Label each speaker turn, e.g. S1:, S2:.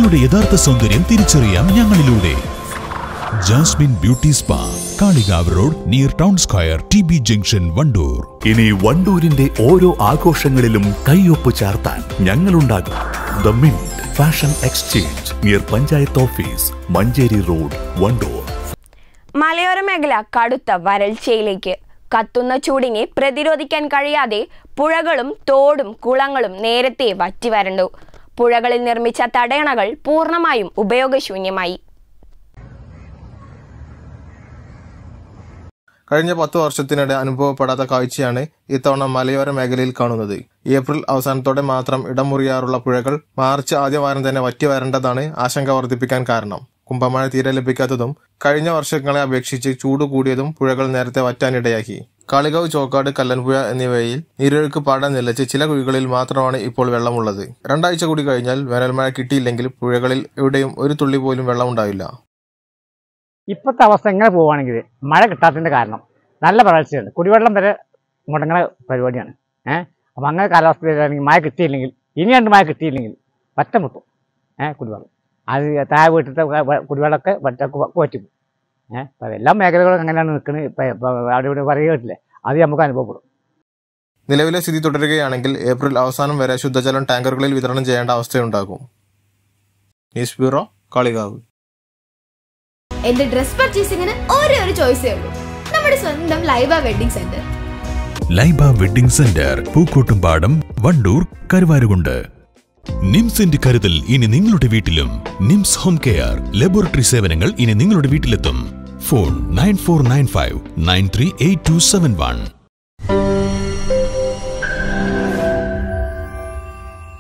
S1: നിങ്ങളുടെ യഥാർത്ഥ സൗന്ദര്യം തിരിച്ചറിയാം ഞങ്ങളിലൂടെ jasmine beauty spa Kalikavu road near town square T B junction Wandoor
S2: ഇനി വണ്ടൂരിന്റെ ഓരോ ആഘോഷങ്ങളിലും കൈയൊപ്പ് ചാർത്താൻ ഞങ്ങളുണ്ടാകും the mint fashion exchange near panchayat office Manjeri road Wandoor
S3: മലയോര മേഖല കടുത്ത വരൾച്ചയിലേക്ക് കത്തുന്ന ചൂടിനെ പ്രതിരോധിക്കാൻ കഴിയാതെ പുഴകളും തോടും കുളങ്ങളും നേരത്തെ വറ്റി വരണ്ടു പുഴകളിൽ നിർമ്മിച്ച തടയണകൾ പൂർണ്ണമായും ഉപയോഗശൂന്യമായി
S4: കഴിഞ്ഞ പത്ത് വർഷത്തിനിടെ അനുഭവപ്പെടാത്ത കാഴ്ചയാണ് ഇത്തവണ മലയോര മേഖലയിൽ കാണുന്നത് ഏപ്രിൽ അവസാനത്തോടെ മാത്രം ഇടമുറിയാറുള്ള പുഴകൾ മാർച്ച് ആദ്യ വാരം തന്നെ വറ്റി വരേണ്ടതാണ് ആശങ്ക വർദ്ധിപ്പിക്കാൻ കാരണം കുംഭമഴ തീരെ ലഭിക്കാത്തതും കഴിഞ്ഞ വർഷങ്ങളെ അപേക്ഷിച്ച് ചൂട് കൂടിയതും പുഴകൾ നേരത്തെ വറ്റാനിടയാക്കി കാളികാവ് ചോക്കാട് കല്ലൻപുഴ എന്നിവയിൽ നീരൊഴുക്ക് പാടാൻ നിലച്ച് ചില കുഴികളിൽ മാത്രമാണ് ഇപ്പോൾ വെള്ളമുള്ളത് രണ്ടാഴ്ച കൂടി കഴിഞ്ഞാൽ വേനൽമഴ കിട്ടിയില്ലെങ്കിൽ പുഴകളിൽ എവിടെയും ഒരു തുള്ളി പോലും വെള്ളമുണ്ടാവില്ല
S5: ഇപ്പോഴത്തെ അവസ്ഥ എങ്ങനെ പോവുകയാണെങ്കിൽ മഴ കിട്ടാത്തതിൻ്റെ കാരണം നല്ല വരൾച്ചയുണ്ട് കുടിവെള്ളം വരെ മുടങ്ങുന്ന പരിപാടിയാണ് ഏഹ് അപ്പം അങ്ങനെ കാലാവസ്ഥയിലാണെങ്കിൽ മഴ കിട്ടിയില്ലെങ്കിൽ ഇനി രണ്ട് മഴ കിട്ടിയില്ലെങ്കിൽ പറ്റ മുട്ടും ഏഹ് കുടിവെള്ളം അത് താഴെ വീട്ടിലത്തെ വ- കുടിവെള്ളമൊക്കെ വറ്റക്ക് വറ്റും ഏഹ് അപ്പം എല്ലാ മേഖലകളും അങ്ങനെയാണ് നിൽക്കുന്നത് ഇപ്പം ഇപ്പം അവിടെ ഇവിടെ പറയുകയില്ലേ അത് നമുക്ക് അനുഭവപ്പെടും
S4: നിലവിലെ സ്ഥിതി തുടരുകയാണെങ്കിൽ ഏപ്രിൽ അവസാനം വരെ ശുദ്ധജലം ടാങ്കറുകളിൽ വിതരണം ചെയ്യേണ്ട അവസ്ഥയുണ്ടാകും ന്യൂസ് ബ്യൂറോ കാളികാവ്
S6: എന്റെ ഡ്രസ് പർച്ചേസിംഗിന് ഒരേ ഒരു ചോയ്സേ ഉള്ളൂ നമ്മുടെ സ്വന്തം Laiba wedding centre
S1: Laiba wedding centre Pookkottumpadam Wandoor Karuvarakundu നിംസിന്റെ കരുതൽ ഇനി നിങ്ങളുടെ വീട്ടിലും നിംസ് ഹോം കെയർ ലബോറട്ടറി സേവനങ്ങൾ ഇനി നിങ്ങളുടെ വീട്ടിലെത്തും phone nine four nine five nine three eight two seven one